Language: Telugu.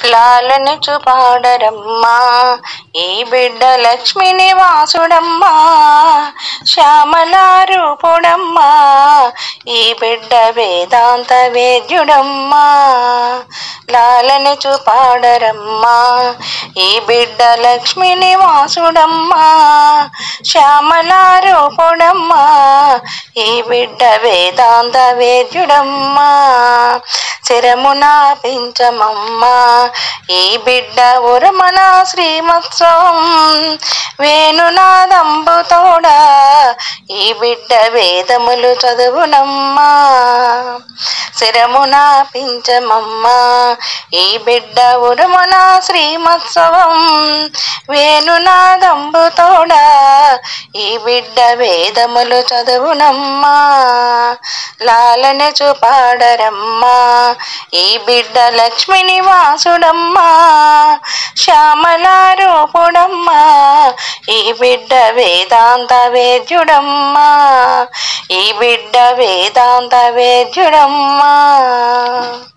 లాలనిచు పాడరమ్మా ఈ బిడ్డ లక్ష్మి నివాసుడమ్మా శ్యామలారూపుడమ్మా ఈ బిడ్డ వేదాంత వేద్యుడమ్మా లాలనిచు పాడరమ్మా ఈ బిడ్డ లక్ష్మి నివాసుడమ్మా శ్యామలారూపుడమ్మా ఈ బిడ్డ వేదాంత వేద్యుడమ్మా శరమున పించమమ్మా ఈ బిడ్డ ఉరమన శ్రీమత్సవం వేణునాదంబుతోడా ఈ బిడ్డ వేదములు చదువునమ్మా శరమున పించమమ్మా ఈ బిడ్డ ఉరమన శ్రీమత్సవం వేణునాదంబుతోడా ఈ బిడ్డ వేదములు చదువునమ్మా లాలన చూపాడరమ్మా ఈ బిడ్డ లక్ష్మి నివాసుడమ్మా శ్యామలారూపుడమ్మా ఈ బిడ్డ వేదాంత వేద్యుడమ్మా ఈ బిడ్డ వేదాంత వేద్యుడమ్మా